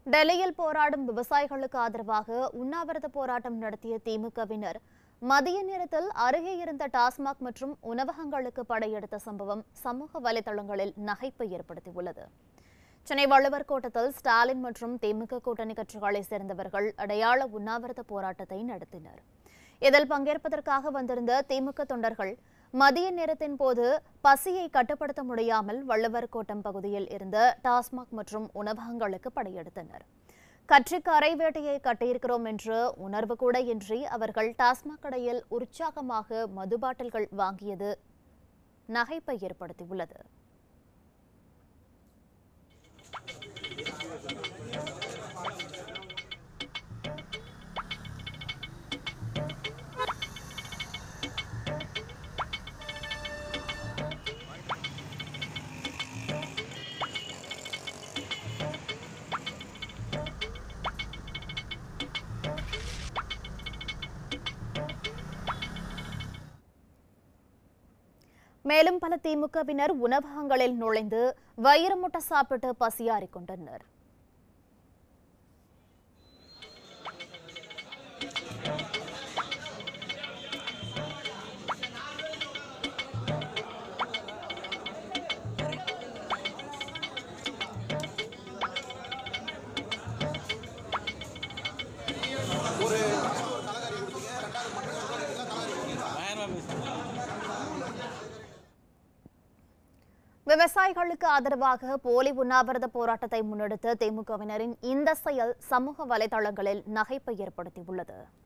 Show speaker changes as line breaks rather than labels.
டெல்லியில் போராடும் விவசாயிகளுக்கு ஆதரவாக உண்ணாவிரத போராட்டம் நடத்திய திமுகவினர் மதிய நேரத்தில் அருகே இருந்த டாஸ்மாக் மற்றும் உணவகங்களுக்கு படையெடுத்த சம்பவம் சமூக வலைதளங்களில் நகைப்பை ஏற்படுத்தியுள்ளது சென்னை வள்ளுவர் கோட்டத்தில் ஸ்டாலின் மற்றும் திமுக கூட்டணி கட்சிகளைச் சேர்ந்தவர்கள் அடையாள உண்ணாவிரத போராட்டத்தை நடத்தினர் இதில் பங்கேற்பதற்காக வந்திருந்த திமுக தொண்டர்கள் மதிய நேரத்தின் போது பசியை கட்டுப்படுத்த முடியாமல் வள்ளுவர் கோட்டம் பகுதியில் இருந்த டாஸ்மாக் மற்றும் உணவகங்களுக்கு படையெடுத்தனர் கட்சிக்கு அரை வேட்டையை கட்டியிருக்கிறோம் என்ற உணர்வு கூட இன்றி அவர்கள் டாஸ்மாக் கடையில் உற்சாகமாக மது பாட்டில்கள் வாங்கியது நகைப்பை ஏற்படுத்தியுள்ளது மேலும் பல திமுகவினர் உணவகங்களில் நுழைந்து வயிறு முட்டை சாப்பிட்டு பசியாறிக் கொண்டனர் விவசாயிகளுக்கு ஆதரவாக போலி உண்ணாவிரத போராட்டத்தை முன்னெடுத்த திமுகவினரின் இந்த செயல் சமூக வலைதளங்களில் நகைப்பை ஏற்படுத்தியுள்ளது